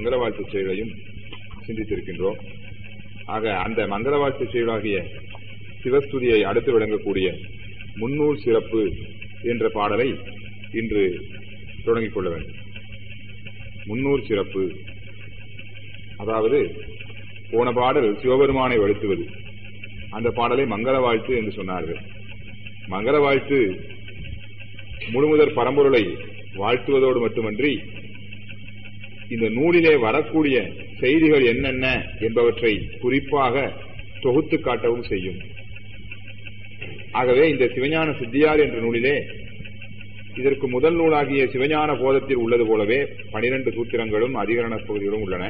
மங்கள வாழ்த்து செயலையும் சிந்தித்திருக்கின்றோம் ஆக அந்த மங்கள வாழ்த்து செயலாகிய சிவஸ்துதியை அடுத்து விளங்கக்கூடிய முன்னூல் சிறப்பு என்ற பாடலை இன்று தொடங்கிக் கொள்ள வேண்டும் முன்னூர் சிறப்பு அதாவது போன பாடல் சிவபெருமானை வழுத்துவது அந்த பாடலை மங்கள வாழ்த்து என்று சொன்னார்கள் மங்கள வாழ்த்து முழுமுதற் பரம்பொருளை வாழ்த்துவதோடு மட்டுமன்றி இந்த நூலிலே வரக்கூடிய செய்திகள் என்னென்ன என்பவற்றை குறிப்பாக தொகுத்து காட்டவும் செய்யும் ஆகவே இந்த சிவஞான சித்தியார் என்ற நூலிலே இதற்கு முதல் நூலாகிய சிவஞான போதத்தில் உள்ளது போலவே பனிரெண்டு சூத்திரங்களும் அதிகரண பகுதிகளும் உள்ளன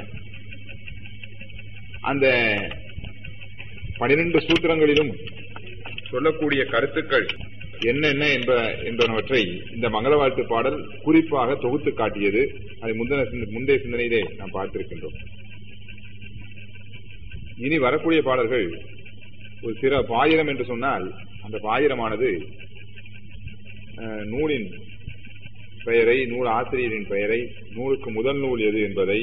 அந்த பனிரெண்டு சூத்திரங்களிலும் சொல்லக்கூடிய கருத்துக்கள் என்னென்ன என்ப என்பனவற்றை இந்த மங்கள வாழ்த்து பாடல் குறிப்பாக தொகுத்து காட்டியது அதை முந்தின முந்தைய சிந்தனையிலே நாம் பார்த்திருக்கின்றோம் இனி வரக்கூடிய பாடல்கள் ஒரு சிற பாயிரம் என்று சொன்னால் அந்த பாயிரமானது நூலின் பெயரை நூல் ஆசிரியரின் பெயரை நூலுக்கு முதல் நூல் எது என்பதை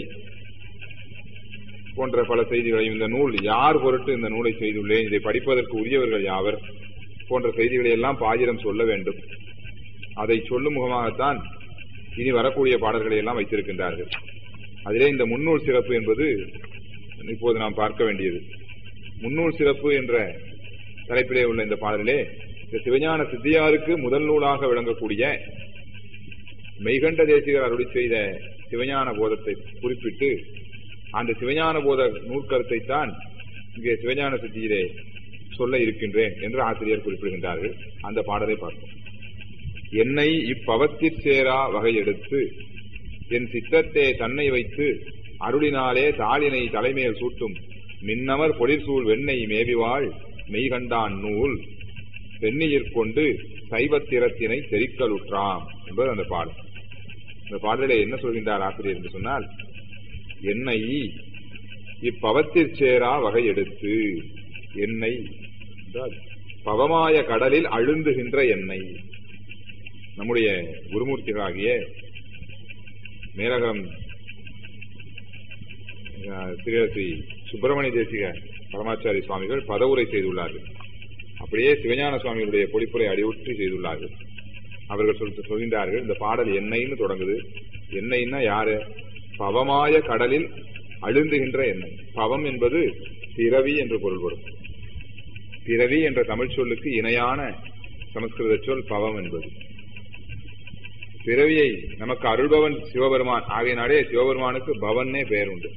போன்ற பல செய்திகளையும் இந்த நூல் யார் பொருட்டு இந்த நூலை செய்துள்ளேன் இதை படிப்பதற்கு உரியவர்கள் யாவர் போன்ற செய்திகளை எல்லாம் பாயிரம் சொல்ல வேண்டும் அதை சொல்லும் முகமாகத்தான் இனி வரக்கூடிய பாடல்களை எல்லாம் வைத்திருக்கின்றார்கள் அதிலே இந்த முன்னூல் சிறப்பு என்பது இப்போது நாம் பார்க்க வேண்டியது முன்னூல் சிறப்பு என்ற தலைப்பிலே உள்ள இந்த பாடலிலே இந்த சிவஞான சித்தியாருக்கு முதல் நூலாக விளங்கக்கூடிய மெய்கண்ட தேசிகர் அருளி செய்த சிவஞான போதத்தை குறிப்பிட்டு அந்த சிவஞான போத நூற்கருத்தை தான் இங்கே சிவஞான சித்தியிலே சொல்ல இருக்கின்றேன் என்று ஆசிரியர் குறிப்பிடுகின்றார்கள் அந்த பாடலை பார்ப்போம் என்னை இப்பவத்திற் சேரா வகை எடுத்து என் சித்தத்தை தன்னை வைத்து அருளினாலே தாளினை தலைமையில் சூட்டும் மின்னமர் பொழிற்சூழ் வெண்ணெய் மேவிவாள் மெய்கண்டான் நூல் வெந்நீர் கொண்டு சைவத்திரத்தினை தெரிக்கலுற்றாம் என்பது அந்த பாடல் இந்த பாடலிலே என்ன சொல்கின்றார் ஆசிரியர் என்று சொன்னால் என்னை இப்பவத்திற் சேரா வகை எடுத்து என்னை பவமாய கடலில் அழுந்துகின்ற எண்ணெய் நம்முடைய குருமூர்த்திகளாகிய மேலகம் ஸ்ரீ சுப்பிரமணிய தேசிக பரமாச்சாரி சுவாமிகள் பதவுரை செய்துள்ளார்கள் அப்படியே சிவஞான சுவாமிகளுடைய பொழிப்புரை அடிவுற்றி செய்துள்ளார்கள் அவர்கள் சொல் சொல்கின்றார்கள் இந்த பாடல் எண்ணெய்னு தொடங்குது எண்ணெய்னா யாரு பவமாய கடலில் அழுந்துகின்ற எண்ணெய் பவம் என்பது பிறவி என்று பொருள்படும் பிறவி என்ற தமிழ் சொல்லுக்கு இணையான சமஸ்கிருத சொல் பவம் என்பது பிறவியை நமக்கு அருள்பவன் சிவபெருமான் ஆகையினாலே சிவபெருமானுக்கு பவன்னே பெயர் உண்டு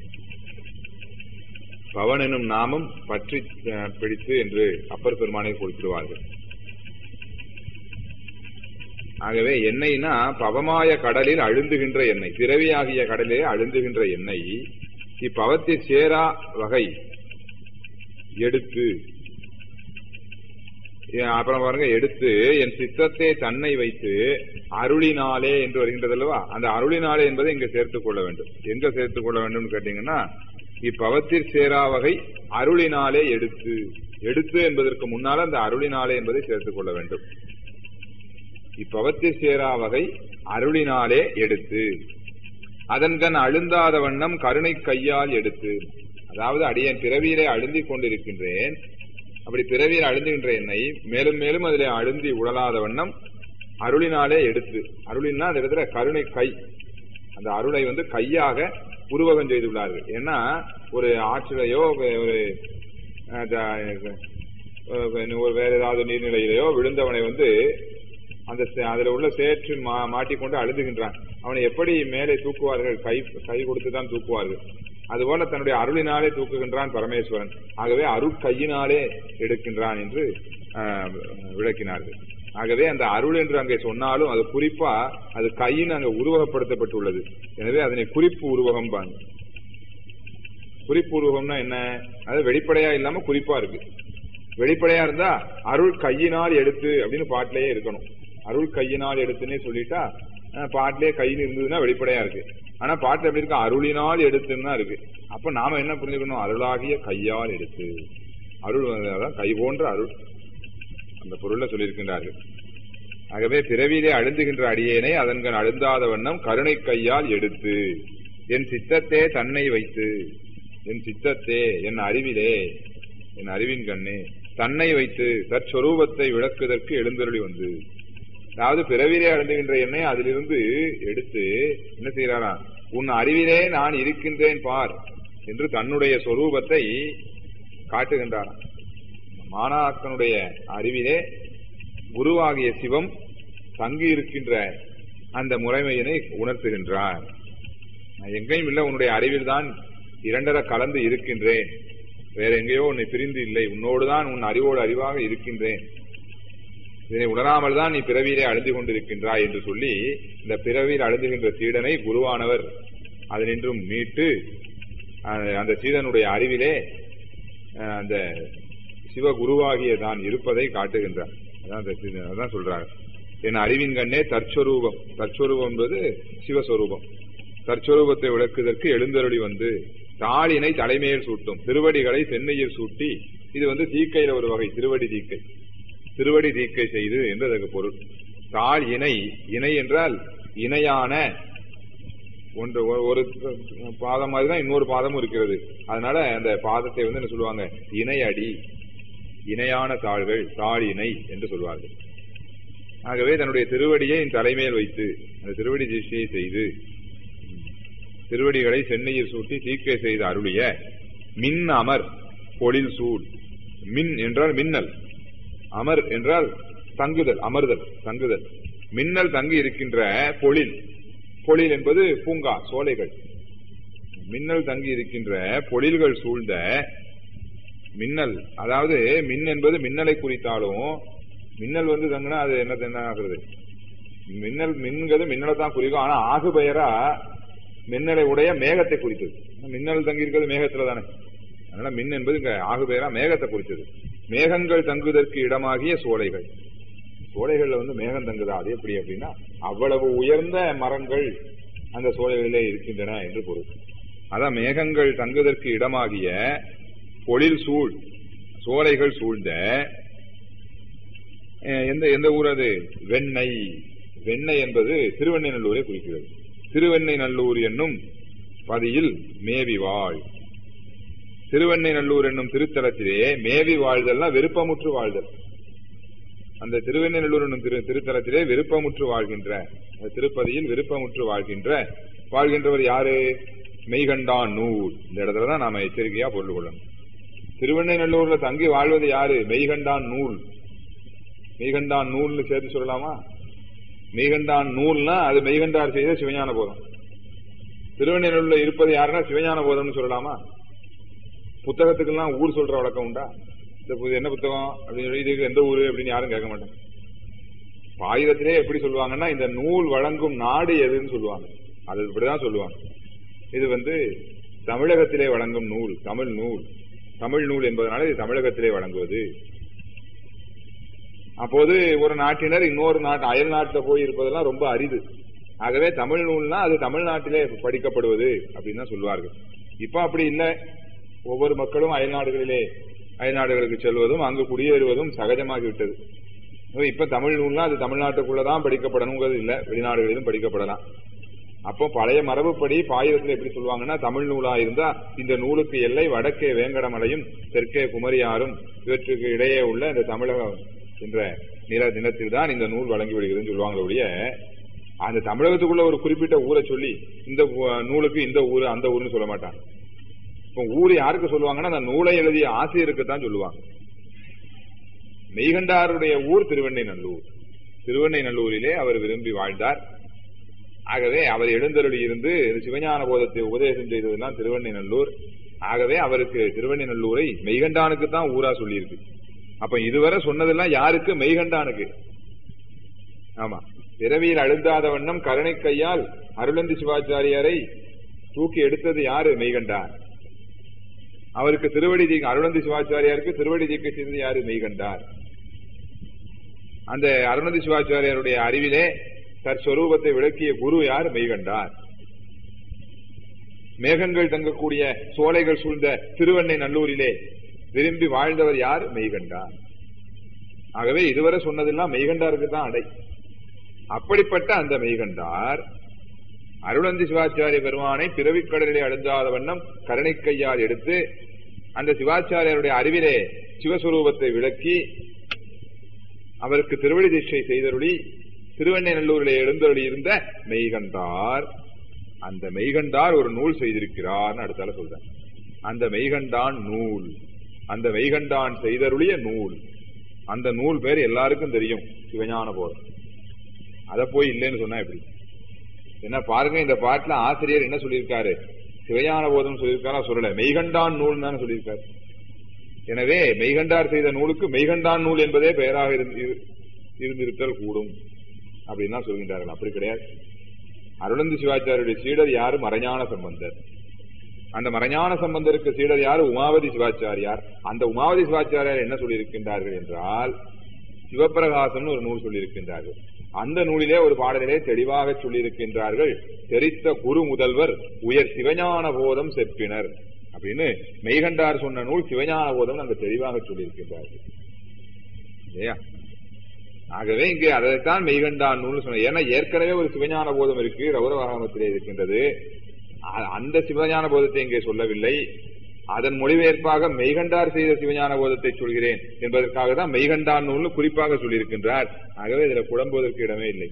பவன் எனும் நாமம் பற்றி பிடித்து என்று அப்பர் பெருமானை குறிப்பிடுவார்கள் ஆகவே எண்ணெய்னா பவமாய கடலில் அழுந்துகின்ற எண்ணெய் பிறவியாகிய கடலிலே அழுந்துகின்ற எண்ணெய் இப்பவத்தை சேரா வகை எடுத்து அப்புறம் பாருங்க எடுத்து என் சித்தத்தை தன்னை வைத்து அருளினாலே என்று வருகின்றது அல்லவா அந்த அருளினாலே என்பதை இங்க சேர்த்துக் கொள்ள வேண்டும் எங்க சேர்த்துக் கொள்ள வேண்டும் கேட்டீங்கன்னா இப்பவத்தில் சேரா வகை அருளினாலே எடுத்து எடுத்து என்பதற்கு முன்னால் அந்த அருளினாலே என்பதை சேர்த்துக் கொள்ள வேண்டும் இப்பவத்தில் சேரா வகை அருளினாலே எடுத்து அதன்கண் அழுந்தாத வண்ணம் கருணை கையால் எடுத்து அதாவது அடியன் பிறவியிலே அழுந்திக் கொண்டிருக்கின்றேன் அப்படி பிறவியில் அழுந்துகின்ற என்னை மேலும் மேலும் அதிலே அழுந்தி உடலாத வண்ணம் அருளினாலே எடுத்து அருளினா அந்த இடத்துல கருணை கை அந்த அருளை வந்து கையாக உருவகம் செய்துள்ளார்கள் ஏன்னா ஒரு ஆற்றிலையோ ஒரு ஒரு வேற ஏதாவது நீர்நிலையிலையோ விழுந்தவனை வந்து அந்த அதுல உள்ள சேற்று மா மாட்டிக்கொண்டு அழுதுகின்றான் அவனை எப்படி மேலே தூக்குவார்கள் கை கை கொடுத்து தான் தூக்குவார்கள் அதுபோல தன்னுடைய அருளினாலே தூக்குகின்றான் பரமேஸ்வரன் ஆகவே அருள் கையினாலே எடுக்கின்றான் என்று விளக்கினார்கள் ஆகவே அந்த அருள் என்று அங்கே சொன்னாலும் அது குறிப்பா அது கையின் அங்கே உருவகப்படுத்தப்பட்டுள்ளது எனவே அதனை குறிப்பு உருவகம் பாங்க குறிப்பு உருவகம்னா என்ன அது வெளிப்படையா இல்லாம குறிப்பா இருக்கு வெளிப்படையா இருந்தா அருள் கையினால் எடுத்து அப்படின்னு பாட்டிலேயே இருக்கணும் அருள் கையினால் எடுத்துன்னே சொல்லிட்டா பாட்டிலே கையில் இருந்ததுன்னா வெளிப்படையா இருக்கு ஆனா பாட்டு எப்படி இருக்கு அருளினால் எடுத்துன்னு தான் இருக்கு அப்ப நாம என்ன புரிஞ்சுக்கணும் அருளாகிய கையால் எடுத்து அருள் அதான் கை போன்ற அருள் அந்த பொருள்ல சொல்லியிருக்கின்றார்கள் ஆகவே பிறவியிலே அழுந்துகின்ற அடியேனை அதன்கண் அழுந்தாத வண்ணம் கருணை கையால் எடுத்து என் சித்தத்தே தன்னை வைத்து என் சித்தத்தே என் அறிவிலே என் அறிவின் கண்ணே தன்னை வைத்து தற்சொரூபத்தை விளக்குவதற்கு எழுந்தருளி வந்து அதாவது பிறவிலே அடைந்துகின்ற என்னை அதிலிருந்து எடுத்து என்ன செய்யறாரா உன் அறிவிலே நான் இருக்கின்றேன் பார் என்று தன்னுடைய சொரூபத்தை காட்டுகின்றாராம் மாணாக்கனுடைய அறிவிலே குருவாகிய சிவம் தங்கி இருக்கின்ற அந்த முறைமையினை உணர்த்துகின்றார் நான் எங்கேயும் இல்லை உன்னுடைய அறிவில் தான் இரண்டர கலந்து இருக்கின்றேன் வேற எங்கேயோ உன்னை பிரிந்து இல்லை உன்னோடுதான் உன் அறிவோடு அறிவாக இருக்கின்றேன் இதனை உணராமல் தான் நீ பிறவியிலே அழுந்து கொண்டிருக்கின்றாய் என்று சொல்லி இந்த பிறவியில் அழுந்துகின்ற சீடனை குருவானவர் அதனின்றும் மீட்டு அஹ், அந்த சீடனுடைய அறிவிலே அஹ், அந்த சிவகுருவாகிய தான் இருப்பதை காட்டுகின்றார் அதான் அந்த சீடன் அதான் சொல்றார் என் அறிவின் கண்ணே தற்சொரூபம் தற்சொரூபம் என்பது சிவஸ்வரூபம் தற்சொரூபத்தை விளக்குவதற்கு எழுந்தருளி வந்து தாளினை தலைமையில் சூட்டும் திருவடிகளை சென்னையில் சூட்டி இது வந்து தீக்கையில ஒரு வகை திருவடி தீக்கை திருவடி தீக்கை செய்து என்று அதற்கு பொருள் தாள் இணை இணை என்றால் இணையான ஒன்று ஒரு- ஒரு பாதம் மாதிரி தான் இன்னொரு பாதமும் இருக்கிறது அதனால அந்த பாதத்தை வந்து என்ன சொல்லுவாங்க இணை அடி இணையான தாள்கள் தாள் இணை என்று சொல்வார்கள் ஆகவே தன்னுடைய திருவடியை என் தலைமையில் வைத்து அந்த திருவடி தீட்சையை செய்து திருவடிகளை சென்னையில் சூட்டி தீக்கை செய்து அருளிய மின் அமர் பொழில் சூட் மின் என்றால் மின்னல் அமர் என்றால் தங்குதல் அமர்தல் தங்குதல் மின்னல் தங்கி இருக்கின்ற பொழில் பொழில் என்பது பூங்கா சோலைகள் மின்னல் தங்கி இருக்கின்ற பொழில்கள் சூழ்ந்த மின்னல் அதாவது மின் என்பது மின்னலை குறித்தாலும் மின்னல் வந்து தங்குனா அது என்ன என்ன ஆகுறது மின்னல் மின்கிறது மின்னலை தான் குறிக்கும் ஆனா ஆகு பெயரா மின்னலை உடைய மேகத்தை குறித்தது மின்னல் தங்கி இருக்கிறது மேகத்துல தானே அதனால மின் என்பது இங்க ஆகு பெயரா மேகத்தை குறித்தது மேகங்கள் தங்குவதற்கு இடமாகிய சோலைகள் சோலைகள்ல வந்து மேகம் தங்குதா அது எப்படி அப்படின்னா அவ்வளவு உயர்ந்த மரங்கள் அந்த சோலைகளிலே இருக்கின்றன என்று பொருள் அதான் மேகங்கள் தங்குவதற்கு இடமாகிய பொழில் சூழ் சோலைகள் சூழ்ந்த அஹ், எந்த எந்த ஊர் அது வெண்ணெய் வெண்ணெய் என்பது திருவெண்ணெய்நல்லூரை குறிக்கிறது திருவெண்ணெய்நல்லூர் என்னும் பதியில் மேவி வாழ் திருவெண்ணெய்நல்லூர் என்னும் திருத்தலத்திலே மேவி வாழ்தல்னா விருப்பமுற்று வாழ்தல் அந்த திருவெண்ணெய்நல்லூர் என்னும் திரு திருத்தலத்திலே விருப்பமுற்று வாழ்கின்ற அந்த திருப்பதியில் விருப்பமுற்று வாழ்கின்ற வாழ்கின்றவர் யாரு மெய்கண்டான் நூல் இந்த இடத்துல தான் நாம எச்சரிக்கையா பொருள் கொள்ளணும் திருவெண்ணெய்நல்லூர்ல தங்கி வாழ்வது யாரு மெய்கண்டான் நூல் மெய்கண்டான் நூல்னு சேர்த்து சொல்லலாமா மெய்கண்டான் நூல்னா அது மெய்கண்டார் செய்த சிவஞான போதம் திருவெண்ணெய்நல்லூர்ல இருப்பது யாருன்னா சிவஞான போதம்னு சொல்லலாமா புத்தகத்துக்கெல்லாம் ஊர் சொல்ற வழக்கம் உண்டா இந்த பு- என்ன புத்தகம் அப்படின்னு சொல்லி இதுக்கு எந்த ஊரு அப்படின்னு யாரும் கேட்க மாட்டாங்க ஆயுதத்திலே எப்படி சொல்லுவாங்கன்னா இந்த நூல் வழங்கும் நாடு எதுன்னு சொல்லுவாங்க அது இப்படிதான் சொல்லுவாங்க இது வந்து தமிழகத்திலே வழங்கும் நூல் தமிழ் நூல் தமிழ் நூல் என்பதனால இது தமிழகத்திலே வழங்குவது அப்போது ஒரு நாட்டினர் இன்னொரு நாட்டு அயல் நாட்டில் போய் இருப்பதெல்லாம் ரொம்ப அரிது ஆகவே தமிழ் நூல்னா அது தமிழ்நாட்டிலே படிக்கப்படுவது அப்படின்னு தான் சொல்வார்கள் இப்ப அப்படி இல்லை ஒவ்வொரு மக்களும் அயல் நாடுகளிலே அயல் நாடுகளுக்கு செல்வதும் அங்கு குடியேறுவதும் சகஜமாகிவிட்டது ஆகவே இப்ப தமிழ் நூல்னா அது தமிழ்நாட்டுக்குள்ளதான் படிக்கப்படணுங்கிறது இல்ல வெளிநாடுகளிலும் படிக்கப்படலாம் அப்போ பழைய மரபுப்படி பாயிரத்துல எப்படி சொல்லுவாங்கன்னா தமிழ் நூலா இருந்தா இந்த நூலுக்கு எல்லை வடக்கே வேங்கடமலையும் தெற்கே குமரியாரும் இவற்றுக்கு இடையே உள்ள இந்த தமிழகம் என்ற நில தினத்தில் தான் இந்த நூல் வழங்கி விடுகிறதுன்னு சொல்லுவாங்களே ஒழிய அந்த தமிழகத்துக்குள்ள ஒரு குறிப்பிட்ட ஊரை சொல்லி இந்த ஊ- நூலுக்கு இந்த ஊரு அந்த ஊர்னு சொல்ல மாட்டாங்க இப்போ ஊர் யாருக்கு சொல்லுவாங்கன்னா அந்த நூலை எழுதிய ஆசிரியருக்கு தான் சொல்லுவாங்க மெய்கண்டாருடைய ஊர் திருவெண்ணைநல்லூர் திருவெண்ணைநல்லூரிலே அவர் விரும்பி வாழ்ந்தார் ஆகவே அவர் எழுந்தருளி இருந்து சிவஞான போதத்தை உபதேசம் செய்ததெல்லாம் திருவெண்ணைநல்லூர் ஆகவே அவருக்கு திருவெண்ணைநல்லூரை மெய்கண்டானுக்கு தான் ஊரா சொல்லியிருக்கு அப்ப இதுவரை சொன்னதெல்லாம் யாருக்கு மெய்கண்டானுக்கு ஆமா பிறவியில் அழுந்தாத வண்ணம் கருணை கையால் அருளந்தி சிவாச்சாரியாரை தூக்கி எடுத்தது யாரு மெய்கண்டான் அவருக்கு திருவடி தீக்க அருணந்தி சிவாச்சாரியாருக்கு திருவடி தீக்க செய்தது யாரு மெய்கண்டார் அந்த அருணந்தி சிவாச்சாரியாருடைய அறிவிலே தற்ஸ்வரூபத்தை விளக்கிய குரு யார் மெய்கண்டார் மேகங்கள் தங்கக்கூடிய சோலைகள் சூழ்ந்த திருவண்ணை நல்லூரிலே விரும்பி வாழ்ந்தவர் யார் மெய்கண்டார் ஆகவே இதுவரை சொன்னதெல்லாம் மெய்கண்டாருக்கு தான் அடை அப்படிப்பட்ட அந்த மெய்கண்டார் அருளந்தி சிவாச்சாரிய பெருமானை பிறவிக்கடலிலே அழுந்தாத வண்ணம் கருணை கையால் எடுத்து அந்த சிவாச்சாரியருடைய அறிவிலே சிவஸ்வரூபத்தை விளக்கி அவருக்கு திருவடி தீட்சை செய்தருளி திருவெண்ணநல்லூரிலே எழுந்தருளி இருந்த மெய்கண்டார் அந்த மெய்கண்டார் ஒரு நூல் செய்திருக்கிறார்னு அடுத்தால சொல்றேன் அந்த மெய்கண்டான் நூல் அந்த மெய்கண்டான் செய்தருளிய நூல் அந்த நூல் பேர் எல்லாருக்கும் தெரியும் சிவஞான போதம் அத போய் இல்லைன்னு சொன்னா எப்படி என்ன பாருங்க இந்த பாட்டுல ஆசிரியர் என்ன சொல்லியிருக்காரு சிவஞான போதம் சொல்லியிருக்காரா சொல்லல மெய்கண்டான் நூல் தானே சொல்லியிருக்காரு எனவே மெய்கண்டார் செய்த நூலுக்கு மெய்கண்டான் நூல் என்பதே பெயராக இருந்திருத்தல் கூடும் அப்படின்னு தான் சொல்கின்றார்கள் அப்படி கிடையாது அருளந்தி சிவாச்சாரியுடைய சீடர் யாரு மறைஞான சம்பந்தர் அந்த மறைஞான சம்பந்தருக்கு சீடர் யாரு உமாவதி சிவாச்சாரியார் அந்த உமாவதி சிவாச்சாரியார் என்ன சொல்லியிருக்கின்றார்கள் என்றால் சிவபிரகாசம்னு ஒரு நூல் சொல்லியிருக்கின்றார்கள் அந்த நூலிலே ஒரு பாடலிலே தெளிவாக சொல்லியிருக்கின்றார்கள் தெரித்த குரு முதல்வர் உயர் சிவஞான போதம் செப்பினர் அப்படின்னு மெய்கண்டார் சொன்ன நூல் சிவஞான போதம் அங்க தெளிவாக சொல்லியிருக்கின்றார்கள் இல்லையா ஆகவே இங்கே அதைத்தான் மெய்கண்டான் நூல் சொன்ன ஏன்னா ஏற்கனவே ஒரு சிவஞான போதம் இருக்கு ரௌரவாகமத்திலே இருக்கின்றது அந்த சிவஞான போதத்தை இங்கே சொல்லவில்லை அதன் மொழிபெயர்ப்பாக மெய்கண்டார் செய்த சிவஞான போதத்தை சொல்கிறேன் என்பதற்காக தான் மெய்கண்டான் நூல் குறிப்பாக சொல்லியிருக்கின்றார் ஆகவே இதுல குழம்புவதற்கு இடமே இல்லை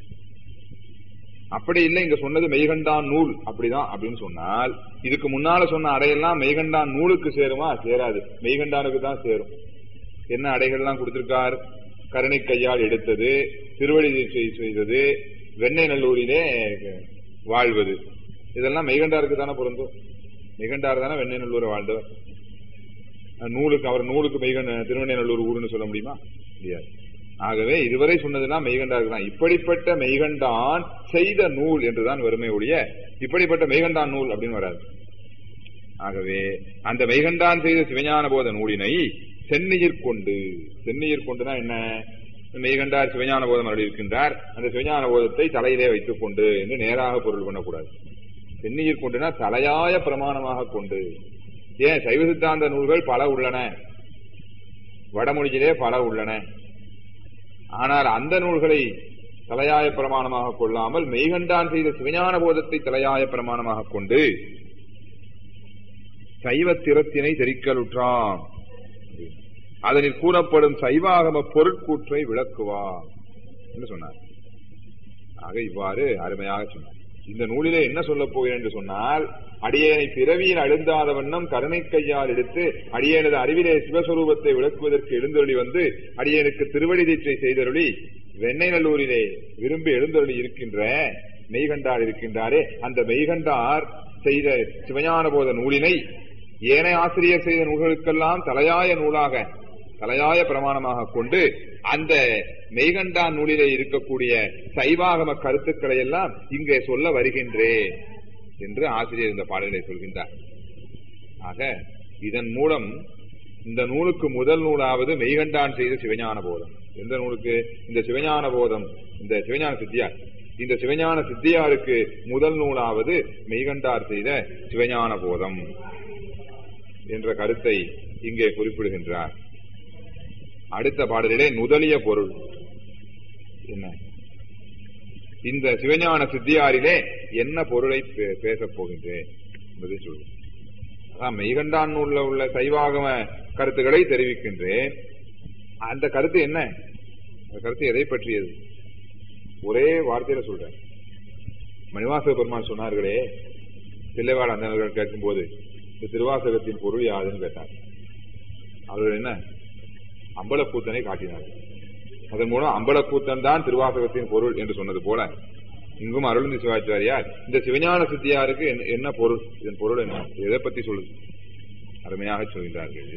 அப்படி இல்லை இங்க சொன்னது மெய்கண்டான் நூல் அப்படிதான் அப்படின்னு சொன்னால் இதுக்கு முன்னால சொன்ன அடையெல்லாம் மெய்கண்டான் நூலுக்கு சேருமா சேராது மெய்கண்டானுக்கு தான் சேரும் என்ன அடைகள்லாம் கொடுத்திருக்கார் கருணை கையால் எடுத்தது திருவடி தீட்சை செய்தது வெண்ணெய் நல்லூரிலே வாழ்வது இதெல்லாம் மெய்கண்டாருக்கு தானே பொருந்தும் மெய்கண்டார் தானே வெண்ணெய் நல்லூரை வாழ்ந்தவர் நூலுக்கு அவர் நூலுக்கு மெய்கண்ட திருவெண்ணெய்நல்லூர் ஊருன்னு சொல்ல முடியுமா முடியாது ஆகவே இதுவரை சொன்னதுலாம் மெய்கண்டாருக்கு தான் இப்படிப்பட்ட மெய்கண்டான் செய்த நூல் என்றுதான் வறுமை ஒழிய இப்படிப்பட்ட மெய்கண்டான் நூல் அப்படின்னு வராது ஆகவே அந்த மெய்கண்டான் செய்த சிவஞான போத நூலினை சென்னியிற் கொண்டு சென்னியிற் கொண்டுனா என்ன மெய்கண்டார் சிவஞான போதம் அருள் இருக்கின்றார் அந்த சிவஞான போதத்தை தலையிலே வைத்துக் கொண்டு என்று நேராக பொருள் பண்ணக்கூடாது சென்னியிற் கொண்டுனா தலையாய பிரமாணமாக கொண்டு ஏன் சைவ சித்தாந்த நூல்கள் பல உள்ளன வடமொழியிலே பல உள்ளன ஆனால் அந்த நூல்களை தலையாய பிரமாணமாக கொள்ளாமல் மெய்கண்டான் செய்த சிவஞான போதத்தை தலையாய பிரமாணமாக கொண்டு சைவ திறத்தினை தெரிக்கலுற்றான் அதனில் கூறப்படும் சைவாகம பொருட்கூற்றை விளக்குவா என்று சொன்னார் ஆக இவ்வாறு அருமையாக சொன்னார் இந்த நூலிலே என்ன சொல்ல போகிறேன் என்று சொன்னால் அடியேனை பிறவியில் அழுந்தாத வண்ணம் கருணை கையால் எடுத்து அடியேனது அறிவிலே சிவஸ்வரூபத்தை விளக்குவதற்கு எழுந்தருளி வந்து அடியேனுக்கு திருவடி தீட்சை செய்தருளி வெண்ணெய் நல்லூரிலே விரும்பி எழுந்தருளி இருக்கின்ற மெய்கண்டார் இருக்கின்றாரே அந்த மெய்கண்டார் செய்த சிவஞான போத நூலினை ஏனைய ஆசிரியர் செய்த நூல்களுக்கெல்லாம் தலையாய நூலாக தலையாய பிரமாணமாக கொண்டு அந்த மெய்கண்டான் நூலிலே இருக்கக்கூடிய சைவாகம கருத்துக்களை எல்லாம் இங்கே சொல்ல வருகின்றேன் என்று ஆசிரியர் இந்த பாடலை சொல்கின்றார் ஆக இதன் மூலம் இந்த நூலுக்கு முதல் நூலாவது மெய்கண்டான் செய்த சிவஞான போதம் எந்த நூலுக்கு இந்த சிவஞான போதம் இந்த சிவஞான சித்தியார் இந்த சிவஞான சித்தியாருக்கு முதல் நூலாவது மெய்கண்டார் செய்த சிவஞான போதம் என்ற கருத்தை இங்கே குறிப்பிடுகின்றார் அடுத்த பாடலிலே நுதலிய பொருள் என்ன இந்த சிவஞான சித்தியாரிலே என்ன பொருளை பேசப் போகின்றேன் என்பதை சொல்லுவேன் அதான் மெய்கண்டான் நூல்ல உள்ள சைவாகம கருத்துக்களை தெரிவிக்கின்றேன் அந்த கருத்து என்ன அந்த கருத்து எதை பற்றியது ஒரே வார்த்தையில சொல்றேன் மணிவாசக பெருமான் சொன்னார்களே பிள்ளைவாள் அந்தனர்கள் கேட்கும் போது இந்த திருவாசகத்தின் பொருள் யாதுன்னு கேட்டார் அவர்கள் என்ன அம்பலக்கூத்தனை காட்டினார் அதன் மூலம் அம்பலக்கூத்தன் தான் திருவாசகத்தின் பொருள் என்று சொன்னது போல இங்கும் அருள்ந்தி சிவாச்சாரியார் இந்த சிவஞான சித்தியாருக்கு என்ன பொருள் இதன் பொருள் என்ன எதை பத்தி சொல்லுது அருமையாக சொல்கிறார்கள்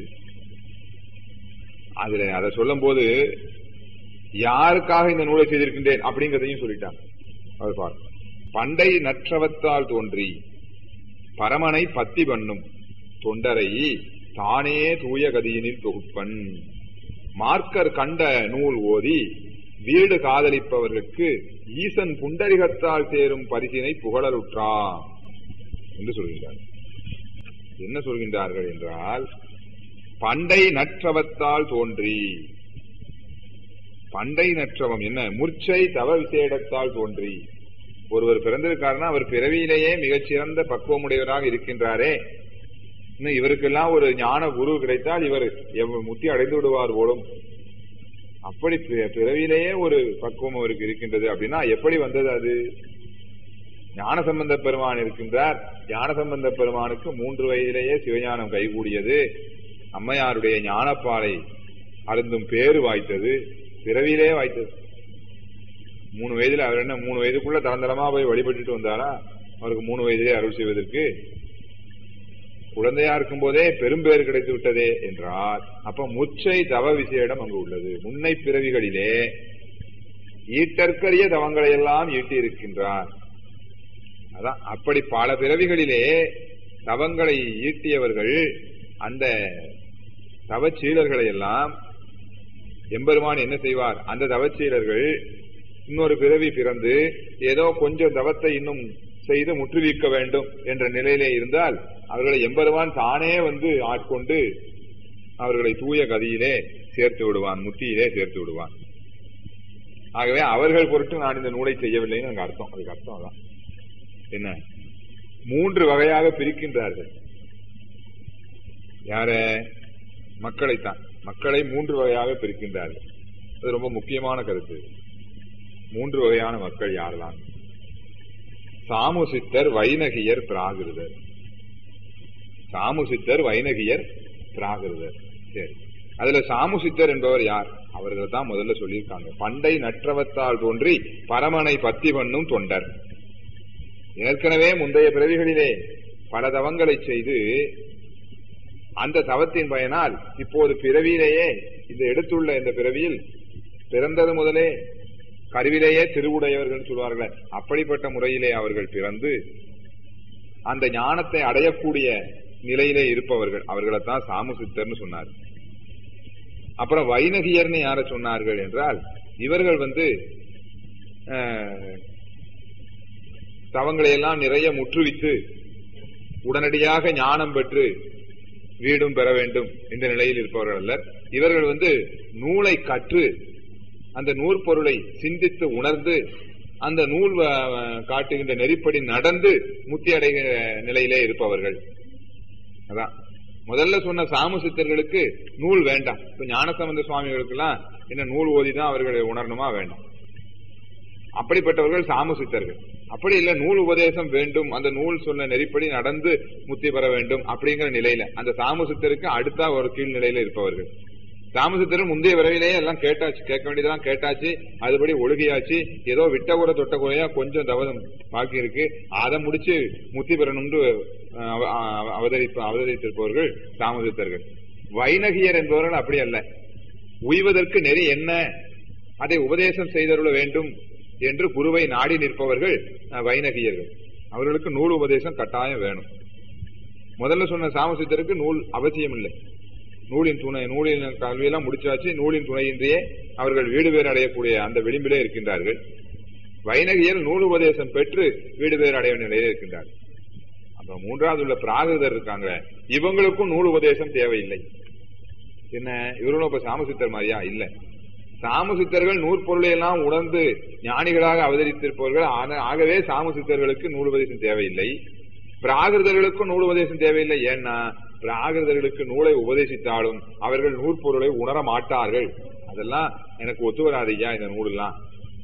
அதுல அதை சொல்லும் போது யாருக்காக இந்த நூலை செய்திருக்கின்றேன் அப்படிங்கிறதையும் சொல்லிட்டாங்க அவர் பார் பண்டை நற்றவத்தால் தோன்றி பரமனை பத்தி பண்ணும் தொண்டரை தானே தூய கதியினில் தொகுப்பன் மார்க்கர் கண்ட நூல் ஓதி வீடு காதலிப்பவர்களுக்கு ஈசன் புண்டரிகத்தால் சேரும் பரிசினை புகழலுற்றா என்று சொல்கின்றார் என்ன சொல்கின்றார்கள் என்றால் பண்டை நற்றவத்தால் தோன்றி பண்டை நற்றவம் என்ன முர்ச்சை தவ விசேடத்தால் தோன்றி ஒருவர் பிறந்திருக்காருன்னா அவர் பிறவியிலேயே மிகச்சிறந்த பக்குவமுடையவராக இருக்கின்றாரே இன்னும் இவருக்கெல்லாம் ஒரு ஞான குரு கிடைத்தால் இவர் எவ்வ- முத்தி அடைந்து விடுவார் போலும் அப்படி பி- பிறவியிலேயே ஒரு பக்குவம் அவருக்கு இருக்கின்றது அப்படின்னா எப்படி வந்தது அது ஞானசம்பந்த பெருமான் இருக்கின்றார் ஞானசம்பந்த பெருமானுக்கு மூன்று வயதிலேயே சிவஞானம் கைகூடியது அம்மையாருடைய ஞானப்பாலை அருந்தும் பேரு வாய்த்தது பிறவியிலே வாய்த்தது மூணு வயதுல அவர் என்ன மூணு வயதுக்குள்ள தரந்தரமா போய் வழிபட்டுட்டு வந்தாரா அவருக்கு மூணு வயதிலே அருள் செய்வதற்கு குழந்தையா இருக்கும் போதே பெரும்பேறு கிடைத்து விட்டதே என்றார் அப்ப முச்சை தவ விசேடம் அங்கு உள்ளது முன்னை பிறவிகளிலே ஈட்டற்கரிய தவங்களை எல்லாம் ஈட்டி இருக்கின்றார் அதான் அப்படி பல பிறவிகளிலே தவங்களை ஈட்டியவர்கள் அந்த தவச்சீலர்களை எல்லாம் எம்பெருமான் என்ன செய்வார் அந்த தவச்சீலர்கள் இன்னொரு பிறவி பிறந்து ஏதோ கொஞ்சம் தவத்தை இன்னும் செய்து முற்றுவிக்க வேண்டும் என்ற நிலையிலே இருந்தால் அவர்களை எம்பெருமான் தானே வந்து ஆட்கொண்டு அவர்களை தூய கதியிலே சேர்த்து விடுவான் முத்தியிலே சேர்த்து விடுவான் ஆகவே அவர்கள் பொருட்டு நான் இந்த நூலை செய்யவில்லைன்னு எனக்கு அர்த்தம் அதுக்கு அர்த்தம் அதான் என்ன மூன்று வகையாக பிரிக்கின்றார்கள் யார மக்களைத்தான் மக்களை மூன்று வகையாக பிரிக்கின்றார்கள் அது ரொம்ப முக்கியமான கருத்து மூன்று வகையான மக்கள் யாரெல்லாம் சாமுசித்தர் வைனகியர் பிராகிருதர் சாமுசித்தர் வைனகியர் பிராகிருதர் சரி அதுல சாமுசித்தர் என்பவர் யார் அவர்கள் தான் முதல்ல சொல்லியிருக்காங்க பண்டை நற்றவத்தால் தோன்றி பரமனை பத்தி பண்ணும் தொண்டர் ஏற்கனவே முந்தைய பிறவிகளிலே பல தவங்களை செய்து அந்த தவத்தின் பயனால் இப்போது பிறவியிலேயே இந்த எடுத்துள்ள இந்த பிறவியில் பிறந்தது முதலே கருவிலேயே திருவுடையவர்கள் சொல்வார்கள் அப்படிப்பட்ட முறையிலே அவர்கள் பிறந்து அந்த ஞானத்தை அடையக்கூடிய நிலையிலே இருப்பவர்கள் அவர்களைத்தான் சாமுசித்தர்னு சொன்னார் அப்புறம் வைனகியர்னு யார சொன்னார்கள் என்றால் இவர்கள் வந்து அஹ், தவங்களை எல்லாம் நிறைய முற்றுவித்து உடனடியாக ஞானம் பெற்று வீடும் பெற வேண்டும் என்ற நிலையில் இருப்பவர்கள் அல்லர் இவர்கள் வந்து நூலை கற்று அந்த நூற்பொருளை சிந்தித்து உணர்ந்து அந்த நூல் வ- காட்டுகின்ற நெறிப்படி நடந்து முத்தி அடைகிற நிலையிலே இருப்பவர்கள் அதான் முதல்ல சொன்ன சாமு சித்தர்களுக்கு நூல் வேண்டாம் இப்ப ஞானசம்பந்த சுவாமிகளுக்கு எல்லாம் என்ன நூல் ஓதிதான் அவர்களை உணரணுமா வேண்டாம் அப்படிப்பட்டவர்கள் சாமு சித்தர்கள் அப்படி இல்ல நூல் உபதேசம் வேண்டும் அந்த நூல் சொன்ன நெறிப்படி நடந்து முத்தி பெற வேண்டும் அப்படிங்கிற நிலையில அந்த சாமு சித்தருக்கு அடுத்த ஒரு கீழ் நிலையில இருப்பவர்கள் சாமு சித்தர் முந்தைய விரைவிலேயே எல்லாம் கேட்டாச்சு கேட்க வேண்டியதெல்லாம் கேட்டாச்சு அதுபடி ஒழுகியாச்சு ஏதோ விட்ட கூட தொட்ட குறையா கொஞ்சம் தவதம் பாக்கி இருக்கு அதை முடிச்சு முத்தி பெறணும்னு அஹ், அவ- அவ- அவதரிப்ப அவதரித்திருப்பவர்கள் சாமுசித்தர்கள் வைனகியர் என்பவர்கள் அப்படி அல்ல உய்வதற்கு நெறி என்ன அதை உபதேசம் செய்தருள வேண்டும் என்று குருவை நாடி நிற்பவர்கள் அஹ், வைனகியர்கள் அவர்களுக்கு நூல் உபதேசம் கட்டாயம் வேணும் முதல்ல சொன்ன சாமசித்தருக்கு நூல் அவசியம் இல்லை நூலின் துணை நூலின் கல்வியெல்லாம் முடிச்சாச்சு நூலின் துணையின்றியே அவர்கள் வீடு பேர் அடையக்கூடிய அந்த விளிம்பிலே இருக்கின்றார்கள் வைனகியர் நூல் உபதேசம் பெற்று வீடு பேர் அடைய நிலையிலே இருக்கின்றார்கள் அப்ப மூன்றாவது உள்ள பிராகிருதர் இருக்காங்க இவங்களுக்கும் நூல் உபதேசம் தேவையில்லை என்ன இவர்களும் இப்ப சாமசித்தர் மாதிரியா இல்ல சாமசித்தர்கள் நூற்பொருளை எல்லாம் உணர்ந்து ஞானிகளாக அவதரித்திருப்பவர்கள் ஆன- ஆகவே சாமசித்தர்களுக்கு நூல் உபதேசம் தேவையில்லை பிராகிருதர்களுக்கும் நூல் உபதேசம் தேவையில்லை ஏன்னா பிராகிருதர்களுக்கு நூலை உபதேசித்தாலும் அவர்கள் நூற்பொருளை உணர மாட்டார்கள் அதெல்லாம் எனக்கு ஒத்து வராதையா இந்த நூலெல்லாம்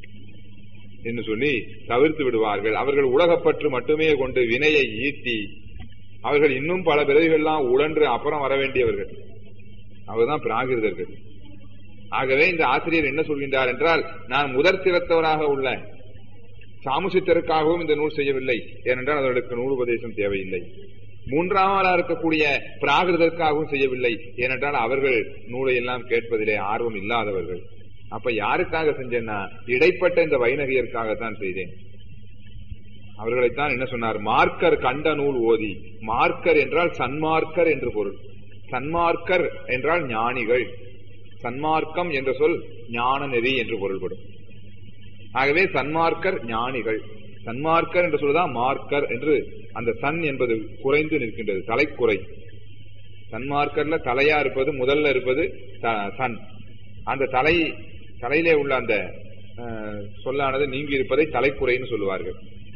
என்று சொல்லி தவிர்த்து விடுவார்கள் அவர்கள் உலகப்பற்று மட்டுமே கொண்டு வினையை ஈட்டி அவர்கள் இன்னும் பல பிறவிகள்லாம் உழன்று அப்புறம் வர வேண்டியவர்கள் அவர்தான் பிராகிருதர்கள் ஆகவே இந்த ஆசிரியர் என்ன சொல்கின்றார் என்றால் நான் முதற் சிறத்தவராக உள்ள சாமுசித்தருக்காகவும் இந்த நூல் செய்யவில்லை ஏனென்றால் அவர்களுக்கு நூல் உபதேசம் தேவையில்லை மூன்றாவதா இருக்கக்கூடிய பிராகிருதற்காகவும் செய்யவில்லை ஏனென்றால் அவர்கள் நூலை எல்லாம் கேட்பதிலே ஆர்வம் இல்லாதவர்கள் அப்ப யாருக்காக செஞ்சேன்னா இடைப்பட்ட இந்த வைனகியருக்காகத்தான் செய்தேன் அவர்களைத்தான் என்ன சொன்னார் மார்க்கர் கண்ட நூல் ஓதி மார்க்கர் என்றால் சன்மார்க்கர் என்று பொருள் சன்மார்க்கர் என்றால் ஞானிகள் சன்மார்க்கம் என்ற சொல் ஞான நெறி என்று பொருள்படும் ஆகவே சன்மார்க்கர் ஞானிகள் சன்மார்க்கர் என்று சொல்லுதான் மார்க்கர் என்று அந்த சன் என்பது குறைந்து நிற்கின்றது தலைக்குறை சன்மார்க்கர்ல தலையா இருப்பது முதல்ல இருப்பது த- சன் அந்த தலை தலையிலே உள்ள அந்த அஹ், சொல்லானது நீங்கி இருப்பதை தலைக்குறைன்னு சொல்லுவார்கள்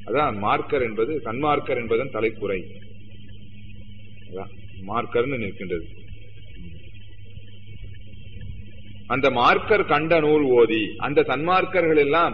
அதான் மார்க்கர் என்பது சன்மார்க்கர் என்பதன் தலைப்புரை அதான் மார்க்கர்னு நிற்கின்றது அந்த மார்க்கர் கண்ட நூல் ஓதி அந்த சன்மார்க்கர்கள் எல்லாம்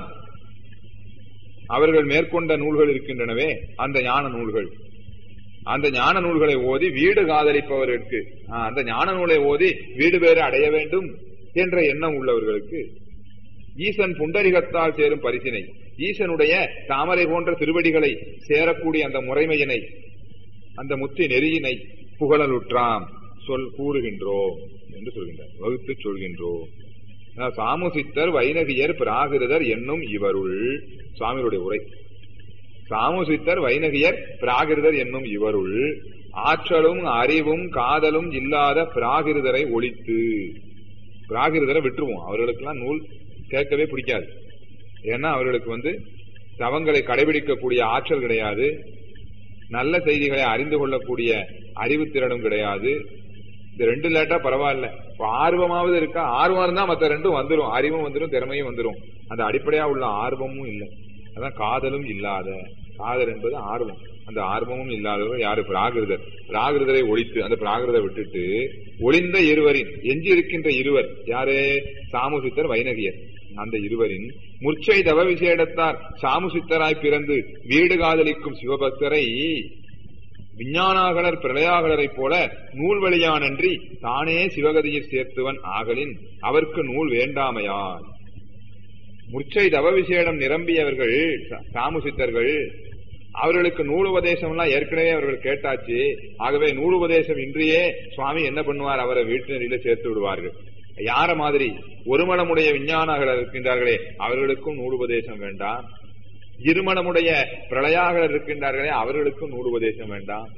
அவர்கள் மேற்கொண்ட நூல்கள் இருக்கின்றனவே அந்த ஞான நூல்கள் அந்த ஞான நூல்களை ஓதி வீடு காதலிப்பவர்களுக்கு ஆ, அந்த ஞான நூலை ஓதி வீடு பேறு அடைய வேண்டும் என்ற எண்ணம் உள்ளவர்களுக்கு ஈசன் புண்டரிகத்தால் சேரும் பரிசினை ஈசனுடைய தாமரை போன்ற திருவடிகளை சேரக்கூடிய அந்த முறைமையினை அந்த முத்தி நெறியினை புகழலுற்றாம் சொல் கூறுகின்றோம் என்று சொல்கின்றார் வகுத்து சொல்கின்றோம் அதாவது சாமுசித்தர் வைனகியர் பிராகிருதர் என்னும் இவருள் சுவாமியுடைய உரை சாமுசித்தர் வைனகியர் பிராகிருதர் என்னும் இவருள் ஆற்றலும் அறிவும் காதலும் இல்லாத பிராகிருதரை ஒழித்து பிராகிருதரை விட்டுருவோம் அவர்களுக்கெல்லாம் நூல் கேட்கவே பிடிக்காது ஏன்னா அவர்களுக்கு வந்து தவங்களை கடைபிடிக்கக்கூடிய ஆற்றல் கிடையாது நல்ல செய்திகளை அறிந்து கொள்ளக்கூடிய அறிவுத்திறனும் கிடையாது இந்த ரெண்டு லேட்டா பரவாயில்ல இப்ப ஆர்வமாவது இருக்கா ஆர்வம் இருந்தா மத்த ரெண்டும் வந்துரும் அறிவும் வந்துரும் திறமையும் வந்துரும் அந்த அடிப்படையா உள்ள ஆர்வமும் இல்லை அதான் காதலும் இல்லாத காதல் என்பது ஆர்வம் அந்த ஆர்வமும் இல்லாதவர் யாரு பிராகிருதர் பிராகிருதரை ஒழித்து அந்த பிராகிருதை விட்டுட்டு ஒளிந்த இருவரின் எஞ்சி இருக்கின்ற இருவர் யாரு சாமுசித்தர் வைனகியர் அந்த இருவரின் முர்ச்சை தவ விசேடத்தார் சாமுசித்தராய் பிறந்து வீடு காதலிக்கும் சிவபக்தரை விஞ்ஞானாகலர் பிரளயாகலரைப் போல நூல் வழியானன்றி தானே சிவகதியில் சேர்த்துவன் ஆகலின் அவர்க்கு நூல் வேண்டாமையால் முர்ச்சை தவ விசேடம் நிரம்பியவர்கள் சா- சாமுசித்தர்கள் அவர்களுக்கு நூல் உபதேசம் எல்லாம் ஏற்கனவே அவர்கள் கேட்டாச்சு ஆகவே நூல் உபதேசம் இன்றியே சுவாமி என்ன பண்ணுவார் அவரை வீட்டு நெறியில சேர்த்து விடுவார்கள் யார மாதிரி ஒருமனமுடைய விஞ்ஞானர்கள் இருக்கின்றார்களே அவர்களுக்கும் நூல் உபதேசம் வேண்டாம் இருமணமுடைய பிரளயாகலர் இருக்கின்றார்களே அவர்களுக்கும் நூல் உபதேசம் வேண்டாம்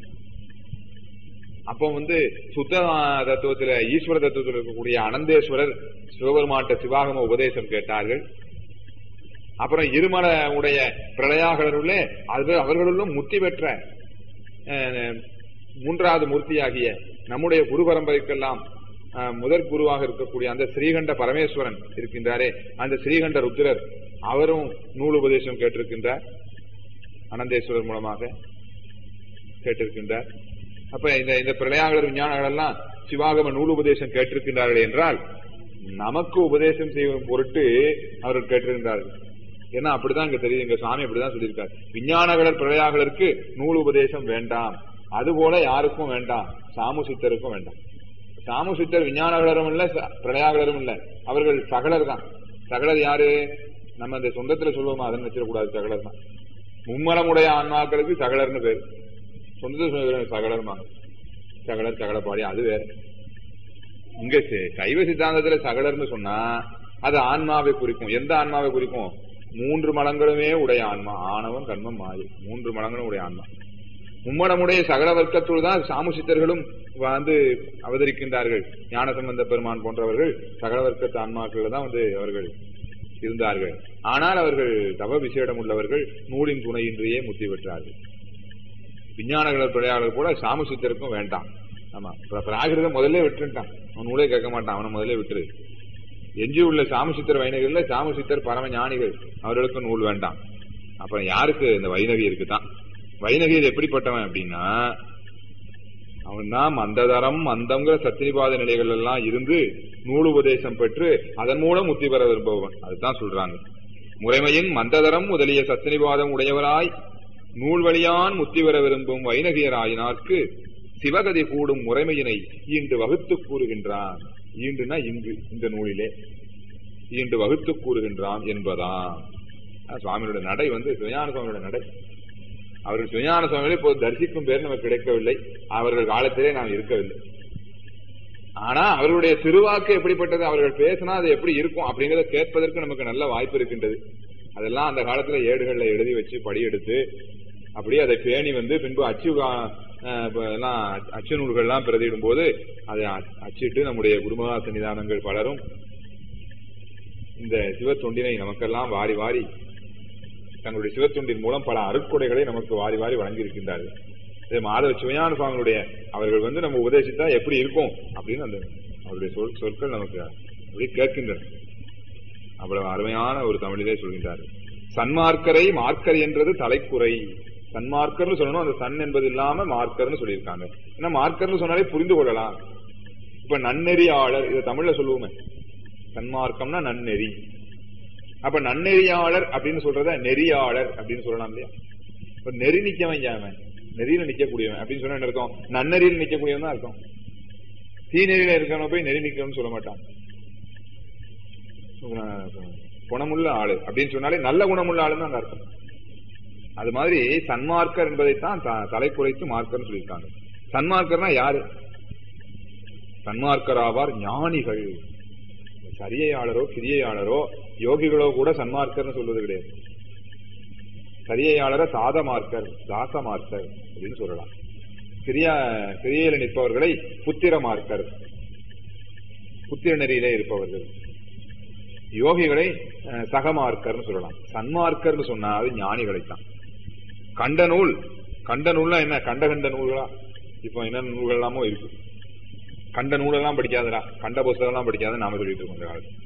அப்போ வந்து சுத்த தத்துவத்துல ஈஸ்வர தத்துவத்தில் இருக்கக்கூடிய அனந்தேஸ்வரர் சிவபெருமாட்ட சிவாகம உபதேசம் கேட்டார்கள் அப்புறம் இருமல உடைய பிரளயாகலருள்ளே அது அவர்களும் முத்தி பெற்ற அஹ், மூன்றாவது மூர்த்தியாகிய நம்முடைய குரு பரம்பரைக்கெல்லாம் அஹ், முதற் குருவாக இருக்கக்கூடிய அந்த ஸ்ரீகண்ட பரமேஸ்வரன் இருக்கின்றாரே அந்த ஸ்ரீகண்ட ருத்ரர் அவரும் நூல் உபதேசம் கேட்டிருக்கின்றார் அனந்தேஸ்வரர் மூலமாக கேட்டிருக்கின்றார் அப்ப இந்த இந்த பிரளயாகலர் விஞ்ஞானங்கள் எல்லாம் சிவாகம நூல் உபதேசம் கேட்டிருக்கின்றார்கள் என்றால் நமக்கு உபதேசம் செய்யும் பொருட்டு அவர்கள் கேட்டிருந்தார்கள் ஏன்னா அப்படிதான் இங்க தெரியுது எங்க சாமி அப்படிதான் சொல்லியிருக்காரு விஞ்ஞானகலர் பிரளயாகலருக்கு நூல் உபதேசம் வேண்டாம் அதுபோல யாருக்கும் வேண்டாம் சாமுசித்தருக்கும் வேண்டாம் சாமுசித்தர் விஞ்ஞானகலரும் இல்ல ச- பிரளயாகலரும் இல்ல அவர்கள் சகலர் தான் சகலர் யாரு நம்ம இந்த சொந்தத்துல சொல்லுவோமா அதன் வச்சிடக்கூடாது சகலர் தான் மும்மலமுடைய ஆன்மாக்களுக்கு சகலர்னு பேர் சொந்தத்தில் சொல்லுகிற சகலர்மா சகலர் சகலப்பாடி அது வேற இங்க சே- சைவ சித்தாந்தத்துல சகலர்னு சொன்னா அது ஆன்மாவை குறிக்கும் எந்த ஆன்மாவை குறிக்கும் மூன்று மலங்களுமே உடைய ஆன்மா ஆணவம் கண்மம் மாயை மூன்று மலங்களும் உடைய ஆன்மா மும்மடமுடைய சகல வர்க்கத்துள் தான் சாமுசித்தர்களும் வந்து அவதரிக்கின்றார்கள் ஞானசம்பந்த பெருமான் போன்றவர்கள் சகல வர்க்கத்து ஆன்மாக்கள் தான் வந்து அவர்கள் இருந்தார்கள் ஆனால் அவர்கள் தவ விசேடம் உள்ளவர்கள் நூலின் துணையின்றியே முத்தி பெற்றார்கள் விஞ்ஞானகலர் பிழையாளர் கூட சாமுசித்தருக்கும் வேண்டாம் ஆமா பிர- பிராகிருதம் முதல்ல விட்டுட்டான் அவன் நூலே கேட்க மாட்டான் அவனை முதல்ல விட்டுரு எஞ்சி உள்ள சாமுசித்தர் வைணகர்கள்ல சாமுசித்தர் பரம ஞானிகள் அவர்களுக்கும் நூல் வேண்டாம் அப்புறம் யாருக்கு இந்த வைணகியருக்கு தான் வைணகியர் எப்படிப்பட்டவன் அப்படின்னா அவன் தான் மந்ததரம் மந்தங்கிற சத்தினிபாத நிலைகள் எல்லாம் இருந்து நூல் உபதேசம் பெற்று அதன் மூலம் முத்தி பெற விரும்புபவன் அதுதான் சொல்றாங்க முறைமையின் மந்ததரம் முதலிய சத்தினிபாதம் உடையவராய் நூல் வழியான் முத்தி பெற விரும்பும் வைணகியராயினார்க்கு சிவகதி கூடும் முறைமையினை ஈண்டு வகுத்து கூறுகின்றான் ஈண்டுனா இங்கு இந்த நூலிலே ஈண்டு வகுத்து கூறுகின்றான் என்பதாம் அஹ் சுவாமியோட நடை வந்து சிவஞான சுவாமியோட நடை அவர்கள் சிவஞான சுவாமிகளை இப்போ தரிசிக்கும் பேர் நமக்கு கிடைக்கவில்லை அவர்கள் காலத்திலே நாம் இருக்கவில்லை ஆனா அவர்களுடைய திருவாக்கு எப்படிப்பட்டது அவர்கள் பேசினா அது எப்படி இருக்கும் அப்படிங்கறத கேட்பதற்கு நமக்கு நல்ல வாய்ப்பு இருக்கின்றது அதெல்லாம் அந்த காலத்துல ஏடுகள்ல எழுதி வச்சு படியெடுத்து அப்படியே அதை பேணி வந்து பின்பு அச்சு கா- அஹ் இப்ப எல்லாம் அச்சு நூல்கள்லாம் பிரதியிடும் போது அதை அ- அச்சிட்டு நம்முடைய குருமகா சன்னிதானங்கள் பலரும் இந்த சிவத்தொண்டினை நமக்கெல்லாம் வாரி வாரி தங்களுடைய சிவத்தொண்டின் மூலம் பல அருட்கொடைகளை நமக்கு வாரி வாரி வழங்கியிருக்கின்றார்கள் இது மாதவ சிவஞான சுவாமிகளுடைய அவர்கள் வந்து நம்ம உபதேசித்தா எப்படி இருக்கும் அப்படின்னு அந்த அவருடைய சொல் சொற்கள் நமக்கு அப்படி கேட்கின்றன அவ்வளவு அருமையான ஒரு தமிழிலே சொல்கின்றார்கள் சன்மார்க்கரை மார்க்கர் என்றது தலைக்குறை சன்மார்க்கர்னு சொல்லணும் அந்த சன் என்பது இல்லாம மார்க்கர்னு சொல்லியிருக்காங்க ஏன்னா மார்க்கர்னு சொன்னாலே புரிந்து கொள்ளலாம் இப்ப நன்னெறியாளர் இதை தமிழ்ல சொல்லுவோமே சன்மார்க்கம்னா நன்னெறி அப்ப நன்னெறியாளர் அப்படின்னு சொல்றத நெறியாளர் அப்படின்னு சொல்லலாம் இல்லையா இப்ப நெறி நிக்கவன் அவன் நெறியில நிக்கக்கூடியவன் அப்படின்னு சொன்னா என்ன அர்த்தம் நன்னெறியில் நிக்கக்கூடியவன் தான் அர்த்தம் தீநெறியில இருக்கிறவன் போய் நெறி நிக்கணும்னு சொல்ல மாட்டான் குணமுள்ள ஆளு அப்படின்னு சொன்னாலே நல்ல குணமுள்ள ஆளுன்னு அந்த அர்த்தம் அது மாதிரி சன்மார்க்கர் என்பதைத்தான் தலை குறைத்து மார்க்கர்னு சொல்லியிருக்காங்க சன்மார்க்கர்னா யாரு சன்மார்க்கர் ஆவார் ஞானிகள் சரியையாளரோ கிரியையாளரோ யோகிகளோ கூட சன்மார்க்கர்னு சொல்வது கிடையாது சரியையாளர சாதமார்க்கர் தாசமார்க்கர் அப்படின்னு சொல்லலாம் கிரியா கிரியையில நிற்பவர்களை புத்திர மார்க்கர் புத்திர நெறியிலே இருப்பவர்கள் யோகிகளை சகமார்க்கர்னு சொல்லலாம் சன்மார்க்கர்னு சொன்னா அது ஞானிகளைத்தான் கண்ட நூல் கண்ட நூல்னா என்ன கண்ட கண்ட நூல்களா இப்போ என்னென்ன நூல்கள் எல்லாமோ இருக்கு கண்ட நூலெல்லாம் படிக்காதடா கண்ட புஸ்தகம் எல்லாம் படிக்காத நாம சொல்லிட்டு இருக்கோம் இந்த காலத்து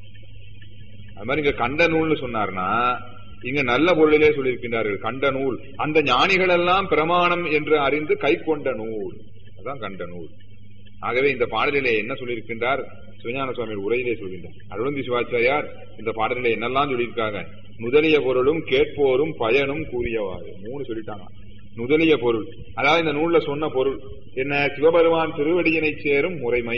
அது மாதிரி இங்க கண்ட நூல்னு சொன்னார்னா இங்க நல்ல பொருளிலே சொல்லியிருக்கின்றார்கள் கண்ட நூல் அந்த ஞானிகள் எல்லாம் பிரமாணம் என்று அறிந்து கை கொண்ட நூல் அதான் கண்ட நூல் ஆகவே இந்த பாடலிலே என்ன சொல்லியிருக்கின்றார் சிவஞான சுவாமி உரையிலே சொல்கின்றார் அருளந்தி சிவாச்சாரியார் இந்த பாடலிலே என்னெல்லாம் சொல்லியிருக்காங்க முதலிய பொருளும் கேட்போரும் பயனும் கூறியவாறு மூணு சொல்லிட்டாங்க முதலிய பொருள் அதாவது இந்த நூல்ல சொன்ன பொருள் என்ன சிவபெருமான் திருவடியினை சேரும் முறைமை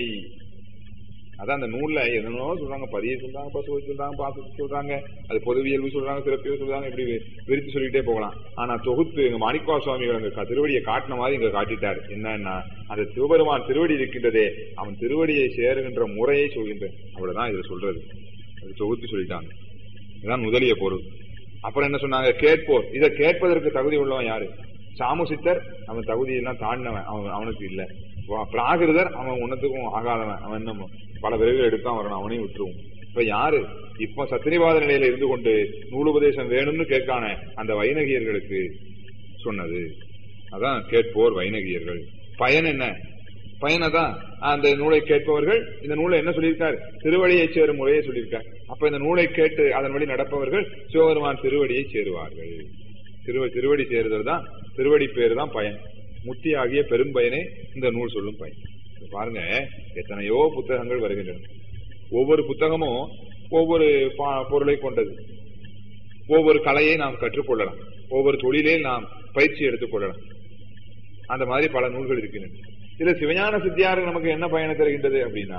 அதான் அந்த நூல்ல என்னென்னோ சொல்றாங்க பதியை சொல்றாங்க பசுவை சொல்றாங்க பாசத்தை சொல்றாங்க அது பொதுவியல்பு சொல்றாங்க சிறப்பியல் சொல்றாங்க இப்படி விரித்து சொல்லிட்டே போகலாம் ஆனா தொகுத்து எங்க மாணிக்கா சுவாமிகள் அங்க திருவடியை காட்டின மாதிரி இங்க காட்டிட்டார் என்னன்னா அந்த சிவபெருமான் திருவடி இருக்கின்றதே அவன் திருவடியை சேருகின்ற முறையை சொல்கின்றேன் அவ்வளவுதான் இதுல சொல்றது அது தொகுத்து சொல்லிட்டாங்க இதுதான் முதலிய பொருள் அப்புறம் என்ன சொன்னாங்க கேட்போர் இதை கேட்பதற்கு தகுதி உள்ளவன் யாரு சாமுசித்தர் அவன் தகுதியெல்லாம் தாண்டினவன் அவன் அவனுக்கு இல்ல பிராகிருதர் அவன் உன்னத்துக்கும் ஆகாதவன் அவன் என்ன பல விரைவில் எடுத்தான் வரணும் அவனையும் விட்டுருவோம் இப்ப யாரு இப்ப சத்திரிவாத நிலையில இருந்து கொண்டு நூலுபதேசம் வேணும்னு கேட்கான அந்த வைனகியர்களுக்கு சொன்னது அதான் கேட்போர் வைனகியர்கள் பயன் என்ன பயனதான் அந்த நூலை கேட்பவர்கள் இந்த நூலை என்ன சொல்லியிருக்கார் திருவடியை சேரும் முறையை சொல்லியிருக்கார் அப்ப இந்த நூலை கேட்டு அதன் வழி நடப்பவர்கள் சிவபெருமான் திருவடியை சேருவார்கள் திருவ திருவடி சேருதல் தான் திருவடி பேரு தான் பயன் முத்தி ஆகிய பெரும் பயனே இந்த நூல் சொல்லும் பயன் பாருங்க எத்தனையோ புத்தகங்கள் வருகின்றன ஒவ்வொரு புத்தகமும் ஒவ்வொரு பொருளை கொண்டது ஒவ்வொரு கலையை நாம் கற்றுக்கொள்ளலாம் ஒவ்வொரு தொழிலே நாம் பயிற்சி எடுத்துக் கொள்ளலாம் அந்த மாதிரி பல நூல்கள் இருக்கின்றன இதுல சிவஞான சித்தியாருக்கு நமக்கு என்ன பயனை தருகின்றது அப்படின்னா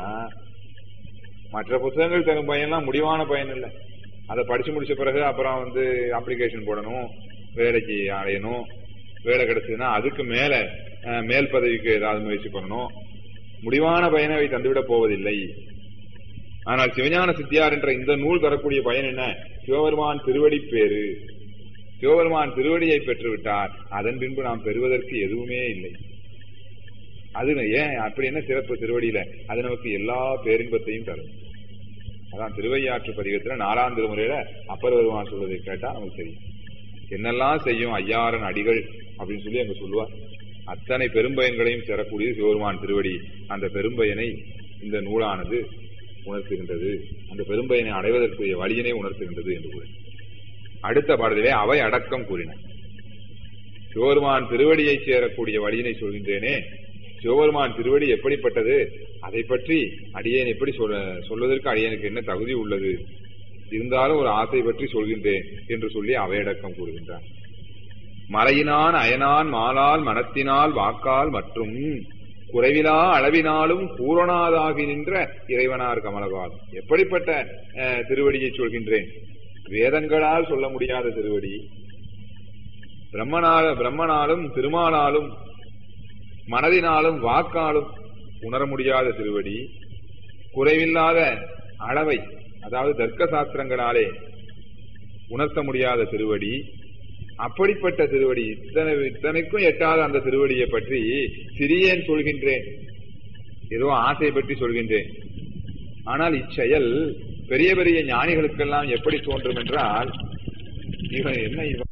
மற்ற புத்தகங்கள் தரும் பயன்லாம் முடிவான பயன் இல்லை அதை படிச்சு முடிச்ச பிறகு அப்புறம் வந்து அப்ளிகேஷன் போடணும் வேலைக்கு அடையணும் வேலை கிடைச்சதுன்னா அதுக்கு மேல மேல் பதவிக்கு ஏதாவது முயற்சி பண்ணணும் முடிவான பயனை அவை தந்துவிட போவதில்லை ஆனால் சிவஞான சித்தியார் என்ற இந்த நூல் தரக்கூடிய பயன் என்ன சிவபெருமான் திருவடி பேரு சிவபெருமான் திருவடியை பெற்றுவிட்டார் அதன் பின்பு நாம் பெறுவதற்கு எதுவுமே இல்லை அது ஏன் அப்படி என்ன சிறப்பு திருவடியில அது நமக்கு எல்லா பேரின்பத்தையும் தரும் அதான் திருவையாற்று பதிகத்துல நாலாம் திருமுறையில அப்பர் பெருமான் சொல்வதை கேட்டா நமக்கு தெரியும் என்னெல்லாம் செய்யும் ஐயாரன் அடிகள் அப்படின்னு சொல்லி அங்க சொல்லுவார் அத்தனை பெரும்பயன்களையும் பெறக்கூடிய சிவபெருமான் திருவடி அந்த பெரும்பயனை இந்த நூலானது உணர்த்துகின்றது அந்த பெரும்பயனை அடைவதற்குரிய வழியினை உணர்த்துகின்றது என்று கூறின அடுத்த பாடலிலே அவை அடக்கம் கூறின சிவபெருமான் திருவடியை சேரக்கூடிய வழியினை சொல்கின்றேனே சிவபெருமான் திருவடி எப்படிப்பட்டது அதை பற்றி அடியேன் எப்படி சொல்ல சொல்வதற்கு அடியனுக்கு என்ன தகுதி உள்ளது இருந்தாலும் ஒரு ஆசை பற்றி சொல்கின்றேன் என்று சொல்லி அவையடக்கம் கூறுகின்றார் மறையினான் அயனான் மாலால் மனத்தினால் வாக்கால் மற்றும் குறைவிலா அளவினாலும் பூரணாதாகி நின்ற இறைவனார் கமலபால் எப்படிப்பட்ட திருவடியை சொல்கின்றேன் வேதங்களால் சொல்ல முடியாத திருவடி பிரம்மனால பிரம்மனாலும் திருமாலாலும் மனதினாலும் வாக்காலும் உணர முடியாத திருவடி குறைவில்லாத அளவை அதாவது தர்க்க சாஸ்திரங்களாலே உணர்த்த முடியாத திருவடி அப்படிப்பட்ட திருவடி இத்தனை இத்தனைக்கும் எட்டாத அந்த திருவடியை பற்றி சிறியேன் சொல்கின்றேன் ஏதோ ஆசை பற்றி சொல்கின்றேன் ஆனால் இச்செயல் பெரிய பெரிய ஞானிகளுக்கெல்லாம் எப்படி தோன்றும் என்றால் இவன் என்ன இவன்